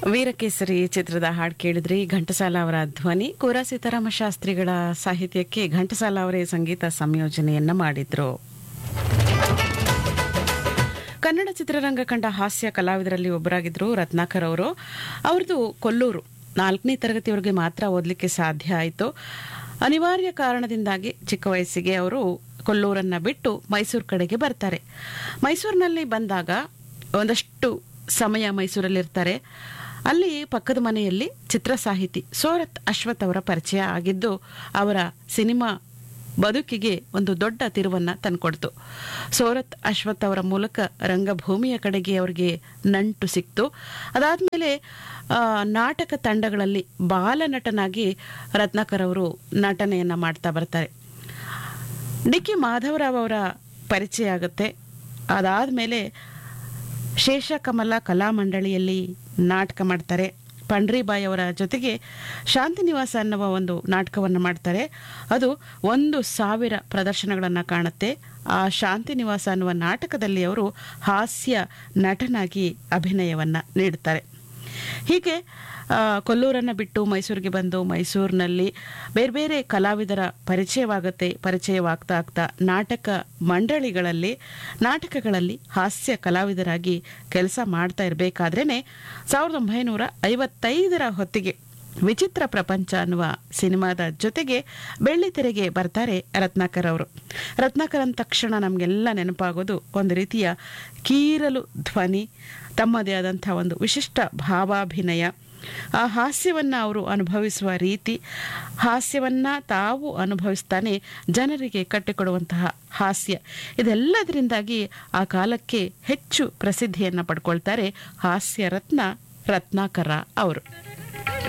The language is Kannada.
ವೀರಕೇಸರಿ ಚಿತ್ರದ ಹಾಡು ಕೇಳಿದ್ರಿ ಘಂಟಸಾಲ ಅವರ ಧ್ವನಿ ಕೋರ ಸೀತಾರಾಮ ಶಾಸ್ತ್ರಿಗಳ ಸಾಹಿತ್ಯಕ್ಕೆ ಘಂಟಸಾಲ ಅವರೇ ಸಂಗೀತ ಸಂಯೋಜನೆಯನ್ನ ಮಾಡಿದ್ರು ಕನ್ನಡ ಚಿತ್ರರಂಗ ಕಂಡ ಹಾಸ್ಯ ಕಲಾವಿದರಲ್ಲಿ ಒಬ್ಬರಾಗಿದ್ರು ರತ್ನಾಕರ್ ಅವರು ಅವ್ರದ್ದು ಕೊಲ್ಲೂರು ನಾಲ್ಕನೇ ತರಗತಿವರೆಗೆ ಮಾತ್ರ ಓದಲಿಕ್ಕೆ ಸಾಧ್ಯ ಆಯಿತು ಅನಿವಾರ್ಯ ಕಾರಣದಿಂದಾಗಿ ಚಿಕ್ಕ ವಯಸ್ಸಿಗೆ ಅವರು ಕೊಲ್ಲೂರನ್ನ ಬಿಟ್ಟು ಮೈಸೂರು ಕಡೆಗೆ ಬರ್ತಾರೆ ಮೈಸೂರಿನಲ್ಲಿ ಬಂದಾಗ ಒಂದಷ್ಟು ಸಮಯ ಮೈಸೂರಲ್ಲಿರ್ತಾರೆ ಅಲ್ಲಿ ಪಕ್ಕದ ಮನೆಯಲ್ಲಿ ಚಿತ್ರ ಸಾಹಿತಿ ಸೋರತ್ ಅಶ್ವಥ್ ಅವರ ಪರಿಚಯ ಆಗಿದ್ದು ಅವರ ಸಿನಿಮಾ ಬದುಕಿಗೆ ಒಂದು ದೊಡ್ಡ ತಿರುವನ್ನ ತಂದ್ಕೊಡ್ತು ಸೋರತ್ ಅಶ್ವಥ್ ಅವರ ಮೂಲಕ ರಂಗಭೂಮಿಯ ಕಡೆಗೆ ಅವರಿಗೆ ನಂಟು ಸಿಕ್ತು ಅದಾದ್ಮೇಲೆ ಆ, ನಾಟಕ ತಂಡಗಳಲ್ಲಿ ಬಾಲನಟನಾಗಿ ರತ್ನಾಕರ್ ಅವರು ನಟನೆಯನ್ನ ಮಾಡ್ತಾ ಬರ್ತಾರೆ ಡಿ ಕೆ ಮಾಧವರಾವ್ ಅವರ ಪರಿಚಯ ಆಗುತ್ತೆ ಅದಾದಮೇಲೆ ಶೇಷಕಮಲ ಕಲಾಮಂಡಳಿಯಲ್ಲಿ ನಾಟಕ ಮಾಡ್ತಾರೆ ಪಂಡ್ರಿಬಾಯಿ ಅವರ ಜೊತೆಗೆ ಶಾಂತಿನಿವಾಸ ಅನ್ನುವ ಒಂದು ನಾಟಕವನ್ನು ಮಾಡ್ತಾರೆ ಅದು ಒಂದು ಸಾವಿರ ಪ್ರದರ್ಶನಗಳನ್ನು ಕಾಣುತ್ತೆ ಆ ಶಾಂತಿನಿವಾಸ ಅನ್ನುವ ನಾಟಕದಲ್ಲಿ ಅವರು ಹಾಸ್ಯ ನಟನಾಗಿ ಅಭಿನಯವನ್ನು ನೀಡುತ್ತಾರೆ ಹೀಗೆ ಆ, ಕೊಲ್ಲೂರನ್ನು ಬಿಟ್ಟು ಮೈಸೂರಿಗೆ ಬಂದು ಮೈಸೂರಿನಲ್ಲಿ ಬೇರೆ ಬೇರೆ ಕಲಾವಿದರ ಪರಿಚಯವಾಗುತ್ತೆ ಪರಿಚಯವಾಗ್ತಾ ಆಗ್ತಾ ನಾಟಕ ಮಂಡಳಿಗಳಲ್ಲಿ ನಾಟಕಗಳಲ್ಲಿ ಹಾಸ್ಯ ಕಲಾವಿದರಾಗಿ ಕೆಲಸ ಮಾಡ್ತಾ ಇರಬೇಕಾದ್ರೇನೆ ಸಾವಿರದ ಒಂಬೈನೂರ ಐವತ್ತೈದರ ಹೊತ್ತಿಗೆ ವಿಚಿತ್ರ ಪ್ರಪಂಚ ಅನ್ನುವ ಸಿನಿಮಾದ ಜೊತೆಗೆ ಬೆಳ್ಳಿ ತೆರೆಗೆ ಬರ್ತಾರೆ ರತ್ನಾಕರ್ ಅವರು ರತ್ನಾಕರ್ ಅಂದ ತಕ್ಷಣ ನಮಗೆಲ್ಲ ನೆನಪಾಗೋದು ಒಂದು ರೀತಿಯ ಕೀರಲು ಧ್ವನಿ ತಮ್ಮದೇ ಆದಂಥ ಒಂದು ವಿಶಿಷ್ಟ ಭಾವಾಭಿನಯ ಆ ಹಾಸ್ಯವನ್ನ ಅವರು ಅನುಭವಿಸುವ ರೀತಿ ಹಾಸ್ಯವನ್ನ ತಾವು ಅನುಭವಿಸ್ತಾನೆ ಜನರಿಗೆ ಕಟ್ಟಿಕೊಡುವಂತಹ ಹಾಸ್ಯ ಇದೆಲ್ಲದರಿಂದಾಗಿ ಆ ಕಾಲಕ್ಕೆ ಹೆಚ್ಚು ಪ್ರಸಿದ್ಧಿಯನ್ನ ಪಡ್ಕೊಳ್ತಾರೆ ಹಾಸ್ಯ ರತ್ನ ರತ್ನಾಕರ ಅವರು